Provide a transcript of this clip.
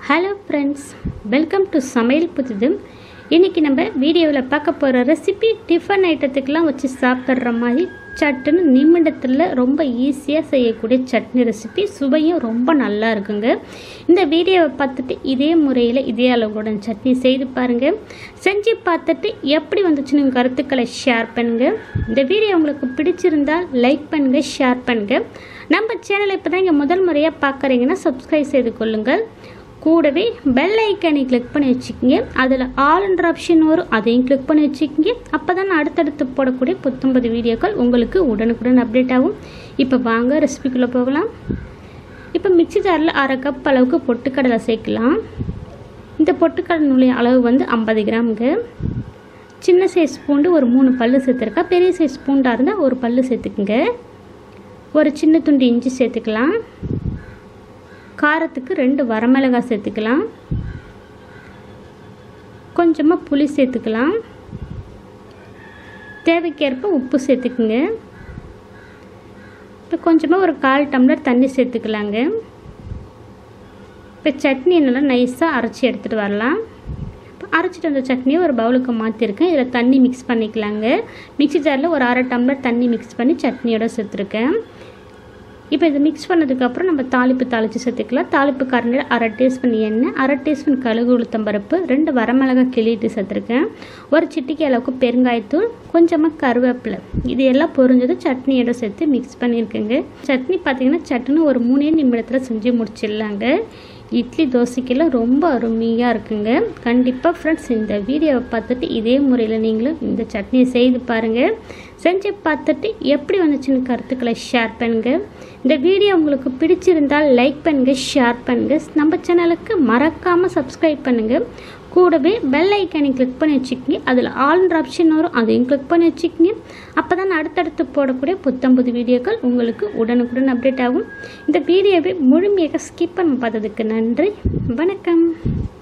hello friends welcome to சமையல் புதிது இன்றைக்கி நம்ம வீடியோவில் பார்க்க போகிற ரெசிபி டிஃபன் ஐட்டத்துக்கெலாம் வச்சு சாப்பிட்ற மாதிரி சட்டுன்னு நிமிடத்தில் ரொம்ப ஈஸியாக செய்யக்கூடிய சட்னி ரெசிபி சுவையும் ரொம்ப நல்லா இருக்குங்க இந்த வீடியோவை பார்த்துட்டு இதே முறையில் இதே அளவுடன் சட்னி செய்து பாருங்கள் செஞ்சு பார்த்துட்டு எப்படி வந்துச்சுன்னு கருத்துக்களை ஷேர் பண்ணுங்கள் இந்த வீடியோ உங்களுக்கு பிடிச்சிருந்தால் லைக் பண்ணுங்கள் ஷேர் பண்ணுங்கள் நம்ம சேனலை இப்போ தான் இங்கே முதல் முறையாக பார்க்குறீங்கன்னா சப்ஸ்கிரைப் செய்து கொள்ளுங்கள் கூடவே பெல் ஐக்கனை கிளிக் பண்ணி வச்சுக்கோங்க அதில் ஆல்ன்ற ஆப்ஷன் வரும் அதையும் கிளிக் பண்ணி வச்சுக்கோங்க அப்போ தான் அடுத்தடுத்து போடக்கூடிய புத்தம்பது வீடியோக்கள் உங்களுக்கு உடனுக்குடன் அப்டேட் ஆகும் இப்போ வாங்க ரெசிபிக்குள்ளே போகலாம் இப்போ மிக்சி ஜாரில் அரை கப் அளவுக்கு பொட்டுக்கடலை சேர்க்கலாம் இந்த பொட்டுக்கடலை அளவு வந்து ஐம்பது கிராமுங்க சின்ன சைஸ் பூண்டு ஒரு மூணு பல்லு சேர்த்துருக்கா பெரிய சைஸ் பூண்டாக இருந்தால் ஒரு பல்லு சேர்த்துக்குங்க ஒரு சின்ன துண்டு இஞ்சி சேர்த்துக்கலாம் காரத்துக்கு ரெண்டு வரமிளகாய் சேர்த்துக்கலாம் கொஞ்சமாக புளி சேர்த்துக்கலாம் தேவைக்கேற்ப உப்பு சேர்த்துக்குங்க இப்போ கொஞ்சமாக ஒரு கால் டம்ளர் தண்ணி சேர்த்துக்கலாங்க இப்போ சட்னி நல்லா நைஸாக அரைச்சி எடுத்துகிட்டு வரலாம் இப்போ அரைச்சிட்டு வந்த சட்னியை ஒரு பவுலுக்கு மாற்றிருக்கேன் இதில் தண்ணி மிக்ஸ் பண்ணிக்கலாங்க மிக்ஸி ஜாரில் ஒரு அரை டம்ளர் தண்ணி மிக்ஸ் பண்ணி சட்னியோட சேர்த்துருக்கேன் இப்போ இதை மிக்ஸ் பண்ணதுக்கப்புறம் நம்ம தாளிப்பு தாளித்து சேர்த்துக்கலாம் தாளிப்பு கரண்டில் அரை டீஸ்பூன் எண்ணெய் அரை டீஸ்பூன் கழுகு உளுத்தம் பருப்பு ரெண்டு வரமிளகாய் கிள்ளிட்டு சேர்த்துருக்கேன் ஒரு சிட்டிக்கு அளவுக்கு பெருங்காயத்தூள் கொஞ்சமாக கருவேப்பிலை இது எல்லாம் பொரிஞ்சது சட்னியோட சேர்த்து மிக்ஸ் பண்ணியிருக்கேங்க சட்னி பார்த்திங்கன்னா சட்னி ஒரு மூணே நிமிடத்தில் செஞ்சு முடிச்சிடலாங்க இட்லி தோசைக்கெல்லாம் ரொம்ப அருமையாக இருக்குங்க கண்டிப்பாக ஃப்ரெண்ட்ஸ் இந்த வீடியோவை பார்த்துட்டு இதே முறையில் நீங்களும் இந்த சட்னியை செய்து பாருங்கள் செஞ்சு பார்த்துட்டு எப்படி வந்துச்சுன்னு கருத்துக்களை ஷேர் பண்ணுங்கள் இந்த வீடியோ உங்களுக்கு பிடிச்சிருந்தால் லைக் பண்ணுங்கள் ஷேர் பண்ணுங்கள் நம்ம சேனலுக்கு மறக்காமல் சப்ஸ்கிரைப் பண்ணுங்கள் கூடவே பெல் ஐக்கானை கிளிக் பண்ணி வச்சுக்கோங்க அதில் ஆல்ன்ற ஆப்ஷன் வரும் அதையும் கிளிக் பண்ணி வச்சுக்கோங்க அப்போ தான் அடுத்தடுத்து போடக்கூடிய புத்தம் புது வீடியோக்கள் உங்களுக்கு உடனுக்குடன் அப்டேட் ஆகும் இந்த வீடியோவை முழுமையாக ஸ்கிப் பண்ண பார்த்ததுக்கு நன்றி வணக்கம்